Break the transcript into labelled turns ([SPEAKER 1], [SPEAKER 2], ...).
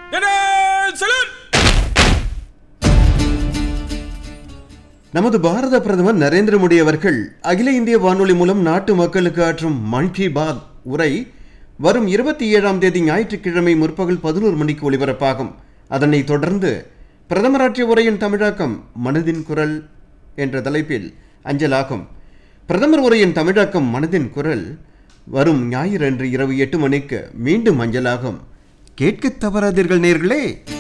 [SPEAKER 1] salon
[SPEAKER 2] நமது பாரத பிரதமர் நரேந்திர மோடி அவர்கள் அகில இந்திய வானொலி மூலம் நாட்டு மக்களுக்கு ஆற்றும் மன் கி பாத் உரை வரும் இருபத்தி ஏழாம் தேதி ஞாயிற்றுக்கிழமை முற்பகல் பதினோரு மணிக்கு ஒலிபரப்பாகும் அதனைத் தொடர்ந்து பிரதமராற்றிய உரையின் தமிழாக்கம் மனதின் குரல் என்ற தலைப்பில் அஞ்சலாகும் பிரதமர் உரையின் தமிழாக்கம் மனதின் குரல் வரும் ஞாயிறன்று இரவு எட்டு மணிக்கு மீண்டும் அஞ்சலாகும் கேட்கத் தவறாதீர்கள் நேர்களே